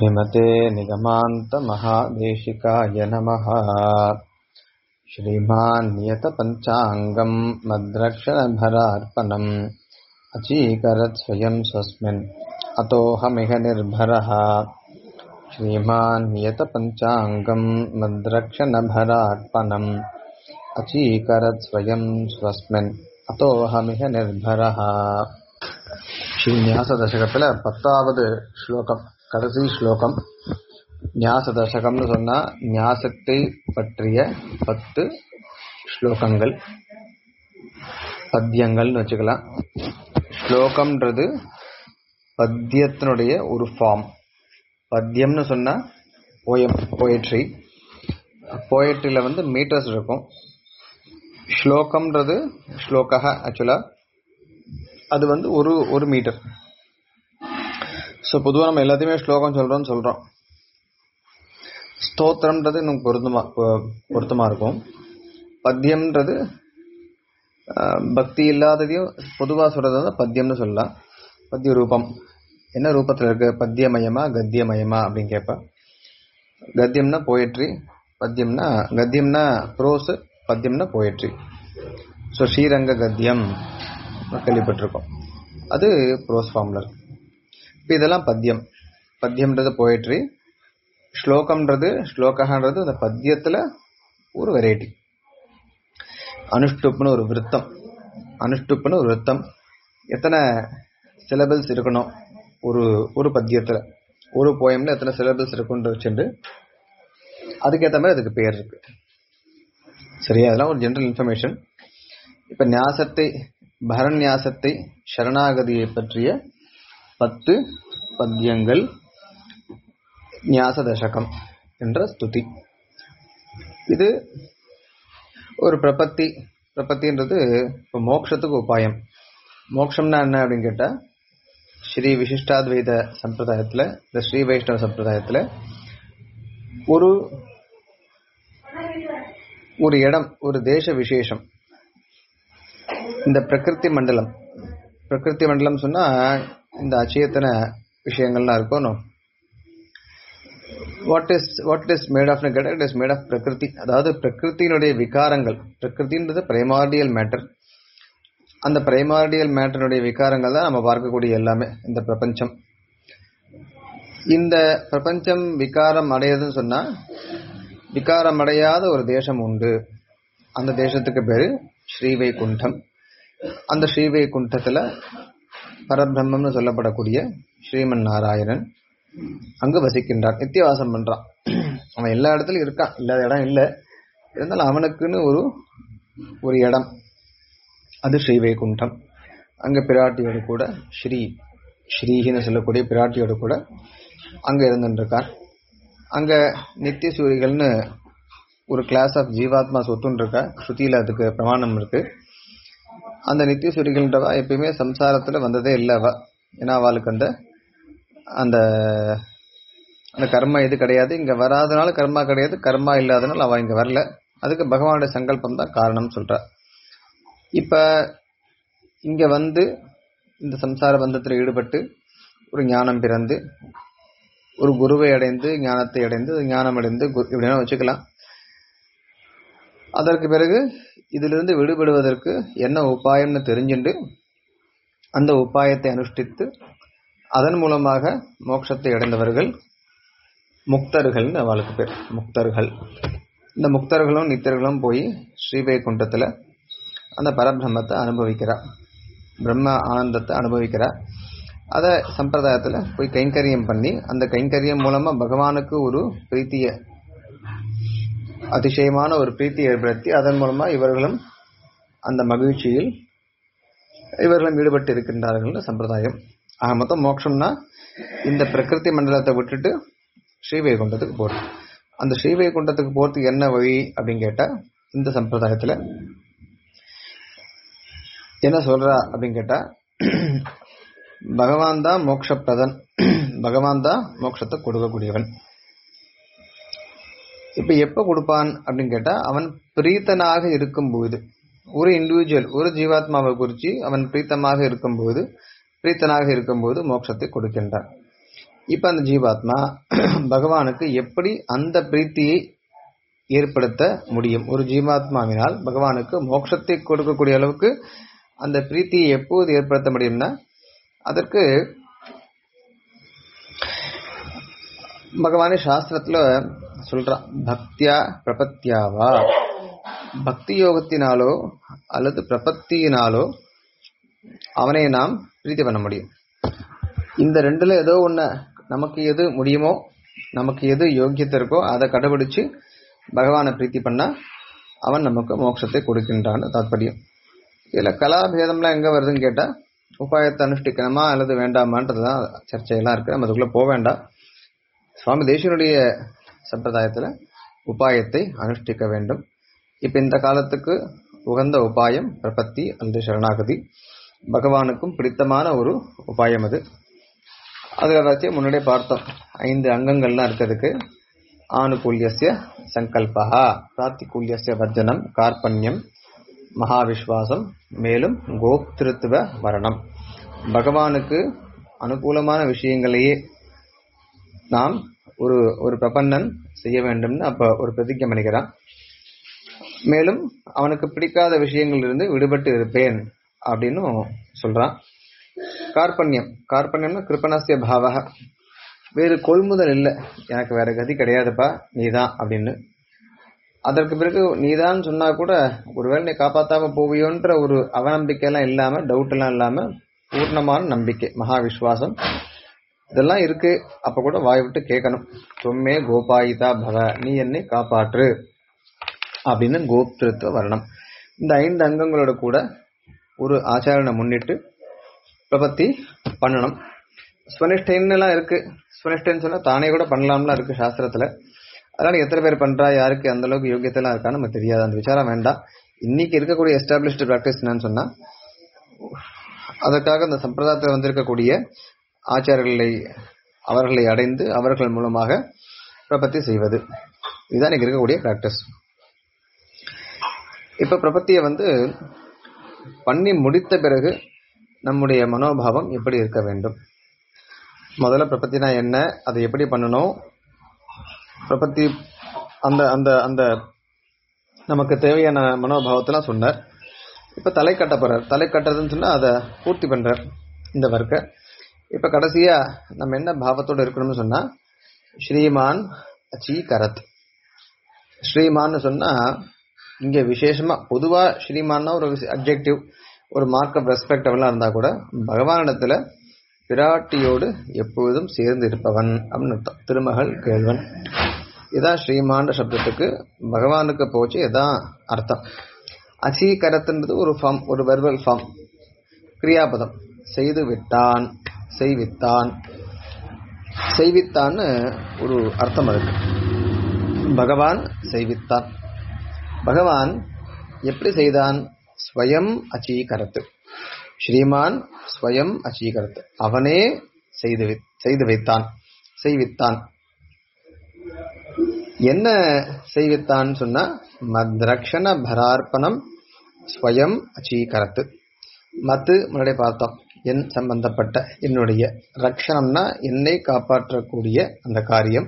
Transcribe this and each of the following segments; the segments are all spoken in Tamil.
श्रीमते निगमान्तमहादेशिकाय नमः श्रीमान् नियतपञ्चाङ्गम् मद्रक्षणभरार्पणम् अचीकरत् स्वयं स्वस्मिन् अतोऽहमिह निर्भरः श्रीमान् नियतपञ्चाङ्गम् मद्रक्षणभरार्पणम् अचीकरत् स्वयं स्वस्मिन् அத்தோஹமிக நிர்பரஹா ஸ்ரீ ஞாச தசகத்தில் பத்தாவது ஸ்லோகம் கடைசி ஸ்லோகம் ஞாச தசகம்னு சொன்னா ஞாசத்தை பற்றிய பத்து ஸ்லோகங்கள் பத்தியங்கள்னு வச்சுக்கலாம் ஸ்லோகம்ன்றது பத்தியத்தினுடைய ஒரு ஃபார்ம் பத்தியம்னு சொன்னா போயம் போயட்ரி போயட்ரியில் வந்து மீட்டர்ஸ் இருக்கும் ஸ்லோகம்ன்றது ஸ்லோகா ஆக்சுவலாக அது வந்து ஒரு ஒரு மீட்டர் ஸோ பொதுவாக நம்ம எல்லாத்தையுமே ஸ்லோகம் சொல்கிறோம்னு சொல்கிறோம் ஸ்தோத்திரம்ன்றது இன்னும் பொருத்தமா பொருத்தமாக இருக்கும் பத்தியம்ன்றது பக்தி இல்லாததையும் பொதுவாக சொல்கிறது வந்து பத்தியம்னு சொல்லலாம் பத்திய ரூபம் என்ன ரூபத்தில் இருக்கு பத்தியமயமா கத்தியமயமா அப்படின்னு கேட்பேன் கத்தியம்னா போயட்ரி பத்தியம்னா கத்தியம்னா ப்ரோஸு பத்தியம்னா போயட்ரி ஸோ ஸ்ரீரங்க கத்தியம் கேள்விப்பட்டிருக்கோம் அது ப்ரோஸ் ஃபார்மில் இருக்கு இப்போ இதெல்லாம் பத்தியம் பத்தியம்ன்றது போயட்ரி ஸ்லோகம்ன்றது ஸ்லோகன்றது அந்த பத்தியத்தில் ஒரு வெரைட்டி அனுஷ்டுப்னு ஒரு விருத்தம் அனுஷ்டுப்னு ஒரு விருத்தம் எத்தனை சிலபிள்ஸ் இருக்கணும் ஒரு ஒரு பத்தியத்தில் ஒரு போயமில் எத்தனை சிலபிள்ஸ் இருக்குன்னு வச்சுட்டு அதுக்கேற்ற மாதிரி அதுக்கு பேர் இருக்கு சரியா அதெல்லாம் ஒரு ஜென்ரல் இன்ஃபர்மேஷன் இப்போ ஞாசத்தை பரநியாசத்தை சரணாகதியை பற்றிய பத்து பத்தியங்கள் ஞாச தசகம் என்ற ஸ்துதி இது ஒரு பிரபத்தி பிரபத்தின்றது இப்போ மோக்ஷத்துக்கு உபாயம் மோக்ஷம்னா என்ன அப்படின்னு கேட்டால் ஸ்ரீ விசிஷ்டாத்வைத சம்பிரதாயத்தில் இந்த ஸ்ரீ வைஷ்ணவ சம்பிரதாயத்தில் ஒரு ஒரு இடம் ஒரு தேச விசேஷம் இந்த பிரகிருதி மண்டலம் பிரகிருதி மண்டலம் சொன்னா இந்த அச்சேத்தன விஷயங்கள்லாம் இருக்கணும் what is what is made of கேட்ட இட் இஸ் மேட் ஆஃப் பிரகிருதி அதாவது பிரகிருத்தினுடைய விகாரங்கள் பிரகிருதின்றது பிரைமார்டியல் மேட்டர் அந்த பிரைமார்டியல் மேட்டருடைய விகாரங்கள் தான் நம்ம பார்க்கக்கூடிய எல்லாமே இந்த பிரபஞ்சம் இந்த பிரபஞ்சம் விகாரம் அடையுதுன்னு சொன்னா விகாரம் அடையாத ஒரு தேசம் உண்டு அந்த தேசத்துக்கு பேரு ஸ்ரீவைகுண்டம் அந்த ஸ்ரீவைகுண்டத்துல பரபிரம்மம்னு சொல்லப்படக்கூடிய ஸ்ரீமன் நாராயணன் அங்கு வசிக்கின்றான் நித்தியவாசம் பண்றான் அவன் எல்லா இடத்துலயும் இருக்கான் இல்லாத இடம் இல்லை இருந்தாலும் அவனுக்குன்னு ஒரு ஒரு இடம் அது ஸ்ரீவைகுண்டம் அங்க பிராட்டியோடு கூட ஸ்ரீ ஸ்ரீஹின்னு சொல்லக்கூடிய பிராட்டியோடு கூட அங்க இருந்துருக்கான் அங்க நித்திய சூரிகள்னு ஒரு கிளாஸ் ஆஃப் ஜீவாத்மா சொத்துன்னு இருக்கா ஸ்ருதியில அதுக்கு பிரமாணம் இருக்கு அந்த நித்திய சூரிகள்ன்றவா எப்பயுமே சம்சாரத்துல வந்ததே இல்லை அவ ஏன்னா அவளுக்கு அந்த அந்த அந்த கர்மா இது கிடையாது இங்க வராதனால கர்மா கிடையாது கர்மா இல்லாதனால அவ இங்க வரல அதுக்கு பகவானுடைய சங்கல்பம் தான் காரணம் சொல்றா இப்ப இங்க வந்து இந்த சம்சார பந்தத்தில் ஈடுபட்டு ஒரு ஞானம் பிறந்து ஒரு குருவை அடைந்து ஞானத்தை அடைந்து ஞானம் அடைந்து இப்படின்னா வச்சுக்கலாம் அதற்கு பிறகு இதிலிருந்து விடுபடுவதற்கு என்ன உபாயம்னு தெரிஞ்சுண்டு அந்த உபாயத்தை அனுஷ்டித்து அதன் மூலமாக மோட்சத்தை அடைந்தவர்கள் முக்தர்கள்னு அவளுக்கு பேர் முக்தர்கள் இந்த முக்தர்களும் நித்தர்களும் போய் ஸ்ரீவைகுண்டத்தில் அந்த பரபிரம்மத்தை அனுபவிக்கிறா பிரம்ம ஆனந்தத்தை அனுபவிக்கிறா அதை சம்பிரதாயத்தில் போய் கைங்கரியம் பண்ணி அந்த கைங்கரியம் மூலமாக பகவானுக்கு ஒரு பிரீத்திய அதிசயமான ஒரு பிரீத்தியை ஏற்படுத்தி அதன் மூலமாக இவர்களும் அந்த மகிழ்ச்சியில் இவர்களும் ஈடுபட்டு இருக்கின்றார்கள் சம்பிரதாயம் ஆக மொத்தம் மோட்சம்னா இந்த பிரகிருதி மண்டலத்தை விட்டுட்டு ஸ்ரீவைகுண்டத்துக்கு போகிறது அந்த ஸ்ரீவைகுண்டத்துக்கு போகிறதுக்கு என்ன வழி அப்படின்னு கேட்டால் இந்த சம்பிரதாயத்தில் என்ன சொல்றா அப்படின்னு கேட்டால் பகவான் தான் மோக்ஷப்பிரதன் பகவான் தான் மோட்சத்தை கொடுக்கக்கூடியவன் இப்ப எப்ப கொடுப்பான் அப்படின்னு கேட்டா அவன் பிரீத்தனாக இருக்கும்போது ஒரு இண்டிவிஜுவல் ஒரு ஜீவாத்மாவை குறித்து அவன் பிரீத்தமாக இருக்கும்போது பிரீத்தனாக இருக்கும்போது மோட்சத்தை கொடுக்கின்றான் இப்ப அந்த ஜீவாத்மா பகவானுக்கு எப்படி அந்த பிரீத்தியை ஏற்படுத்த முடியும் ஒரு ஜீவாத்மாவினால் பகவானுக்கு மோட்சத்தை கொடுக்கக்கூடிய அளவுக்கு அந்த பிரீத்தியை எப்போது ஏற்படுத்த முடியும்னா அதற்கு பகவானே சாஸ்திரத்துல சொல்றான் பக்தியா பிரபத்தியாவா பக்தி யோகத்தினாலோ அல்லது பிரபத்தியினாலோ அவனை நாம் பிரீத்தி பண்ண முடியும் இந்த ரெண்டுல ஏதோ ஒண்ணு நமக்கு எது முடியுமோ நமக்கு எது யோக்கியத்தை இருக்கோ அதை கடைபிடிச்சு பகவானை பிரீத்தி பண்ணா அவன் நமக்கு மோட்சத்தை கொடுக்கின்றான்னு தாத்பரியம் இதுல கலாபேதம்லாம் எங்க வருதுன்னு கேட்டா உபாயத்தை அனுஷ்டிக்கணுமா அல்லது வேண்டாமான்றதுதான் சர்ச்சையெல்லாம் இருக்கு நம்ம அதுக்குள்ள போக வேண்டாம் சுவாமி தேசியனுடைய சம்பிரதாயத்துல உபாயத்தை அனுஷ்டிக்க வேண்டும் இப்ப இந்த காலத்துக்கு உகந்த உபாயம் பிரபத்தி அல்லது சரணாகதி பகவானுக்கும் பிடித்தமான ஒரு உபாயம் அது அதுல வச்சு முன்னாடியே பார்த்தோம் ஐந்து அங்கங்கள்லாம் இருக்கிறதுக்கு ஆனுகூல்யசிய சங்கல்பா பிராத்திகூல்யசிய வர்ஜனம் கார்பண்யம் மகாவிஸ்வாசம் மேலும் கோப்திருத்துவ வரணம் பகவானுக்கு அனுகூலமான விஷயங்களையே நாம் ஒரு ஒரு பிரபன்னன் செய்ய வேண்டும்னு அப்ப ஒரு பிரதிஜை பண்ணிக்கிறான் மேலும் அவனுக்கு பிடிக்காத விஷயங்களிலிருந்து விடுபட்டு இருப்பேன் அப்படின்னு சொல்றான் கார்பண்யம் கார்பண்யம்னா கிருப்பணசிய பாவக வேறு கொள்முதல் இல்லை எனக்கு வேற கதி கிடையாதுப்பா நீதான் அப்படின்னு அதற்கு பிறகு நீதான் சொன்னா கூட ஒருவேளை நீ காப்பாத்தாம போவியோன்ற ஒரு அவநம்பிக்கை எல்லாம் இல்லாம டவுட் எல்லாம் இல்லாம பூர்ணமான நம்பிக்கை மகா விஸ்வாசம் இதெல்லாம் இருக்கு அப்ப கூட வாய் விட்டு கேட்கணும் தொம்மே கோபாயிதா பவ நீ என்னை காப்பாற்று அப்படின்னு கோப்திருத்துவ வரணும் இந்த ஐந்து அங்கங்களோட கூட ஒரு ஆச்சாரனை முன்னிட்டு பிரபத்தி பண்ணணும் ஸ்வனிஷ்டைன்னு எல்லாம் இருக்கு ஸ்வனிஷ்டைன்னு சொன்னா தானே கூட பண்ணலாம்லாம் இருக்கு சாஸ்திரத்துல அதனால எத்தனை பேர் பண்றா யாருக்கு அந்த அளவுக்கு யோகியத்தை எல்லாம் இருக்கான்னு நமக்கு தெரியாது அந்த விசாரம் வேண்டாம் இன்னைக்கு இருக்கக்கூடிய எஸ்டாப்ளிஷ்டு பிராக்டிஸ் என்னன்னு சொன்னா அதற்காக அந்த சம்பிரதாயத்தில் வந்திருக்கக்கூடிய ஆச்சாரர்களை அவர்களை அடைந்து அவர்கள் மூலமாக பிரபத்தி செய்வது இதுதான் இன்னைக்கு இருக்கக்கூடிய பிராக்டிஸ் இப்ப பிரபத்தியை வந்து பண்ணி முடித்த பிறகு நம்முடைய மனோபாவம் எப்படி இருக்க வேண்டும் முதல்ல பிரபத்தினா என்ன அதை எப்படி பண்ணணும் பிரபத்தி அந்த அந்த அந்த நமக்கு தேவையான மனோபாவத்தெல்லாம் சொன்னார் இப்ப தலை கட்ட போறார் தலை கட்டுறதுன்னு சொன்னா அதை பூர்த்தி பண்றார் இந்த வர்க்க இப்ப கடைசியா நம்ம என்ன பாவத்தோட இருக்கணும்னு சொன்னா ஸ்ரீமான் அச்சி கரத் ஸ்ரீமான்னு சொன்னா இங்க விசேஷமா பொதுவா ஸ்ரீமான்னா ஒரு அப்ஜெக்டிவ் ஒரு மார்க் ஆஃப் ரெஸ்பெக்ட் எல்லாம் இருந்தா கூட பகவானிடத்துல பிராட்டியோடு எப்பொழுதும் சேர்ந்து இருப்பவன் அப்படின்னு அர்த்தம் திருமகள் கேள்வன் இதான் ஸ்ரீமான்ற சப்தத்துக்கு பகவானுக்கு போச்சு இதான் அர்த்தம் அசீகரத்துன்றது ஒரு ஃபார்ம் ஒரு வெர்பல் ஃபார்ம் கிரியாபதம் செய்து விட்டான் செய்வித்தான் செய்வித்தான்னு ஒரு அர்த்தம் இருக்கு பகவான் செய்வித்தான் பகவான் எப்படி செய்தான் ஸ்வயம் அச்சீகரத்து ஸ்ரீமான் ஸ்வயம் அச்சீகரத்து அவனே செய்து வை- செய்து வைத்தான் செய்வித்தான் என்ன செய்வித்தான் சொன்னா மத்ரக்ஷண பரார்ப்பணம் ஸ்வயம் அச்சீகரத்து மத்து முன்னாடி பார்த்தோம் என் சம்பந்தப்பட்ட என்னுடைய ரக்ஷணம்னா என்னை காப்பாற்றக்கூடிய அந்த காரியம்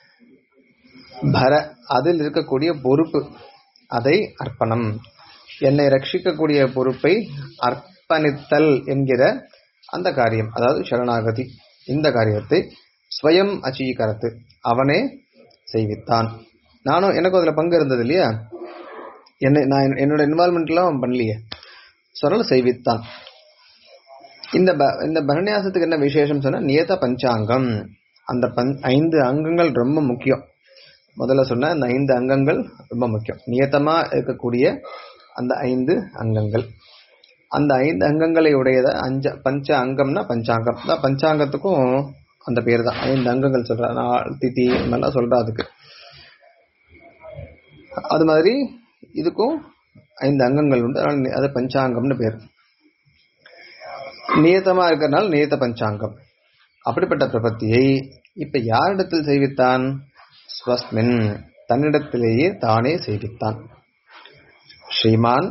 பர அதில் இருக்கக்கூடிய பொறுப்பு அதை அர்ப்பணம் என்னை ரட்சிக்கக்கூடிய பொறுப்பை அர்ப்பணித்தல் என்கிற அந்த காரியம் அதாவது சரணாகதி இந்த காரியத்தை ஸ்வயம் அச்சீகரத்து அவனே செய்வித்தான் நானும் எனக்கும் அதுல பங்கு இருந்தது இல்லையா என்னை நான் என்னோட இன்வால்மெண்ட்லாம் அவன் பண்ணலையே So, அதனால செய்வித்தான் இந்த ப- இந்த பரநியாசத்துக்கு என்ன விசேஷம் சொன்னா நியத பஞ்சாங்கம் அந்த பஞ் ஐந்து அங்கங்கள் ரொம்ப முக்கியம் முதல்ல சொன்ன அந்த ஐந்து அங்கங்கள் ரொம்ப முக்கியம் நியத்தமா இருக்கக்கூடிய அந்த ஐந்து அங்கங்கள் அந்த ஐந்து அங்கங்களை உடையத அஞ்ச பஞ்ச அங்கம்னா பஞ்சாங்கம் தான் பஞ்சாங்கத்துக்கும் அந்த பேர் தான் ஐந்து அங்கங்கள் சொல்ற நாள் திதி இந்த மாதிரிலாம் சொல்றா அதுக்கு அது மாதிரி இதுக்கும் ஐந்து அங்கங்கள் உண்டு அதனால நி- அது பஞ்சாங்கம்னு பேர் நியத்தமா இருக்கிறனால நியத்த பஞ்சாங்கம் அப்படிப்பட்ட பிரபத்தியை இப்ப யாரிடத்தில் செய்வித்தான் ஸ்வஸ்மின் தன்னிடத்திலேயே தானே செய்வித்தான் ஸ்ரீமான்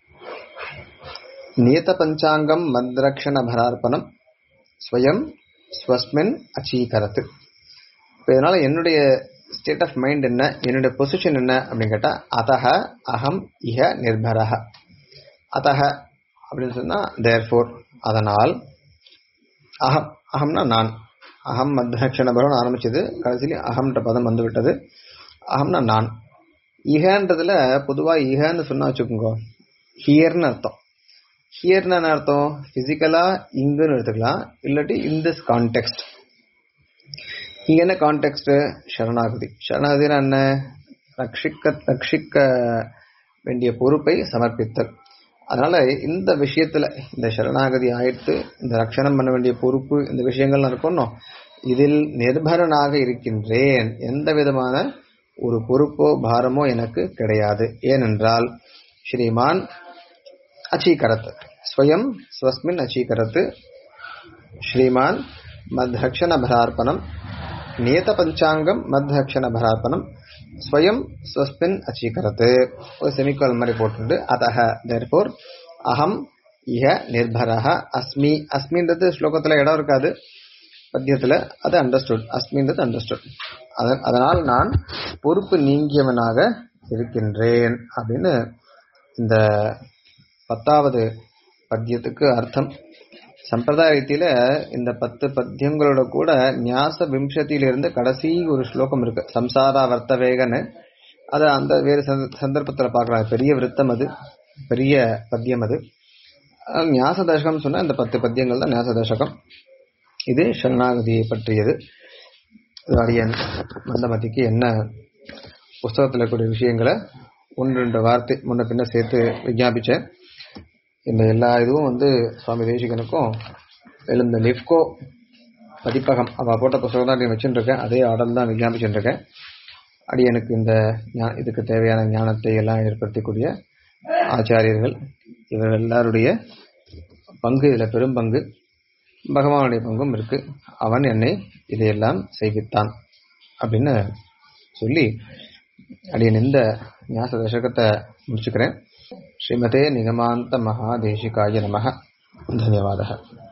நியத பஞ்சாங்கம் மத்ரக்ஷண பரார்ப்பணம் ஸ்வயம் ஸ்வஸ்மின் அச்சீகரத்து இப்போ இதனால என்னுடைய ஸ்டேட் ஆஃப் மைண்ட் என்ன என்னுடைய பொசிஷன் என்ன அப்படின்னு கேட்டா அதஹ அகம் இஹ நிர்பரஹ அதஹ அப்படின்னு சொன்னா தேர்ஃபோர் அதனால் அகம் அகம்னா நான் அகம் மத்தியக்ஷண பரவன் ஆரம்பிச்சது கடைசியில அகம்ன்ற பதம் வந்து விட்டது அகம்னா நான் இகன்றதுல பொதுவா இகன்னு சொன்னா வச்சுக்கோங்க ஹியர்னு அர்த்தம் ஹியர்னு என்ன அர்த்தம் பிசிக்கலா இங்குன்னு எடுத்துக்கலாம் இல்லாட்டி இன் திஸ் கான்டெக்ட் இங்க என்ன கான்டெக்ட் சரணாகதி சரணாகதினா என்ன ரட்சிக்க ரட்சிக்க வேண்டிய பொறுப்பை சமர்ப்பித்தல் அதனால இந்த விஷயத்துல இந்த சரணாகதி ஆயிடுத்து இந்த ரட்சணம் பண்ண வேண்டிய பொறுப்பு இந்த விஷயங்கள்லாம் இருக்கணும் இதில் நிர்பரனாக இருக்கின்றேன் எந்த விதமான ஒரு பொறுப்போ பாரமோ எனக்கு கிடையாது ஏனென்றால் ஸ்ரீமான் அச்சீகரத் ஸ்வயம் ஸ்வஸ்மின் அச்சீகரத் ஸ்ரீமான் மத்ஹக்ஷண பரார்ப்பணம் நியத பஞ்சாங்கம் மத்ஹக்ஷண பரார்ப்பணம் ஸ்வயம் ஸ்வஸ்மின் அச்சீகரத் ஒரு செமிகால் மாதிரி போட்டுண்டு அதஹ தேர்ஃபோர் அகம் இஹ நிர்பரஹ அஸ்மி அஸ்மின்றது ஸ்லோகத்துல இடம் இருக்காது பத்தியத்துல அது அண்டர்ஸ்டுட் அஸ்மின்றது அண்டர்ஸ்டுட் அதனால் நான் பொறுப்பு நீங்கியவனாக இருக்கின்றேன் அப்படின்னு இந்த பத்தாவது பத்தியத்துக்கு அர்த்தம் சம்பிரதாய ரீதியில இந்த பத்து பத்தியங்களோட கூட ஞாச விம்சத்திலிருந்து கடைசி ஒரு ஸ்லோகம் இருக்கு சம்சாரா வர்த்தவேகன்னு அதை அந்த வேறு சந்தர்ப்பத்தில் பார்க்கலாம் பெரிய விருத்தம் அது பெரிய பத்தியம் அது ஞாச தசகம் சொன்னா இந்த பத்து பத்தியங்கள் தான் ஞாச தசகம் இது சரணாகதியை பற்றியது அரியன் மந்தமதிக்கு என்ன புஸ்தகத்தில் இருக்கக்கூடிய விஷயங்களை ஒன்று ரெண்டு வார்த்தை முன்ன பின்ன சேர்த்து விஜாபிச்சேன் இந்த எல்லா இதுவும் வந்து சுவாமி தேசிகனுக்கும் எழுந்த லிப்கோ பதிப்பகம் அவள் போட்ட புஸ்தகம் தான் வச்சுட்டு இருக்கேன் அதே ஆர்டர் தான் விஞ்ஞாபிச்சுட்டு இருக்கேன் அடியனுக்கு இந்த இதுக்கு தேவையான ஞானத்தை எல்லாம் ஏற்படுத்தக்கூடிய ஆச்சாரியர்கள் இவர்கள் எல்லாருடைய பங்கு இதில் பெரும் பங்கு பகவானுடைய பங்கும் இருக்கு அவன் என்னை இதையெல்லாம் செய்வித்தான் அப்படின்னு சொல்லி அடியன் இந்த ஞாச தசகத்தை முடிச்சுக்கிறேன் ஸ்ரீமதே நிகமாந்த மகாதேசிகாய நம தன்யவாதः